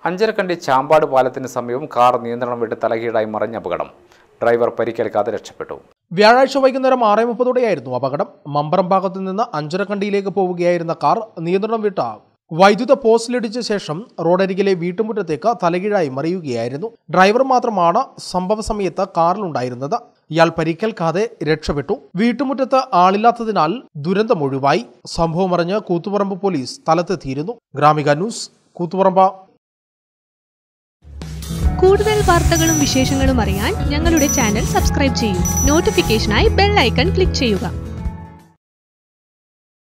അഞ്ചരക്കണ്ടി ചാമ്പാട് പാലത്തിന് സമീപം കാർ നിയന്ത്രണം വിട്ട് തലകീഴായി മറിഞ്ഞ അപകടം ഡ്രൈവർ പരിക്കേൽക്കാതെ രക്ഷപ്പെട്ടു വ്യാഴാഴ്ച വൈകുന്നേരം ആറ് മുപ്പതോടെയായിരുന്നു അപകടം മമ്പറം ഭാഗത്തു നിന്ന് അഞ്ചരക്കണ്ടിയിലേക്ക് പോവുകയായിരുന്ന കാർ നിയന്ത്രണം വിട്ട വൈദ്യുത പോസ്റ്റിലിടിച്ച ശേഷം റോഡരികിലെ വീട്ടുമുറ്റത്തേക്ക് തലകീഴായി മറിയുകയായിരുന്നു ഡ്രൈവർ മാത്രമാണ് സംഭവ സമയത്ത് കാറിലുണ്ടായിരുന്നത് ഇയാൾ പരിക്കേൽക്കാതെ രക്ഷപ്പെട്ടു വീട്ടുമുറ്റത്ത് ആളില്ലാത്തതിനാൽ ദുരന്തം ഒഴിവായി സംഭവം അറിഞ്ഞ് കൂത്തുപറമ്പ് പോലീസ് സ്ഥലത്തെത്തിയിരുന്നു ഗ്രാമിക ന്യൂസ് കൂത്തുപറമ്പ കൂടുതൽ വാർത്തകളും വിശേഷങ്ങളും അറിയാൻ ഞങ്ങളുടെ ചാനൽ സബ്സ്ക്രൈബ് ചെയ്യൂ നോട്ടിഫിക്കേഷനായി ബെൽ ഐക്കൺ ക്ലിക്ക് ചെയ്യുക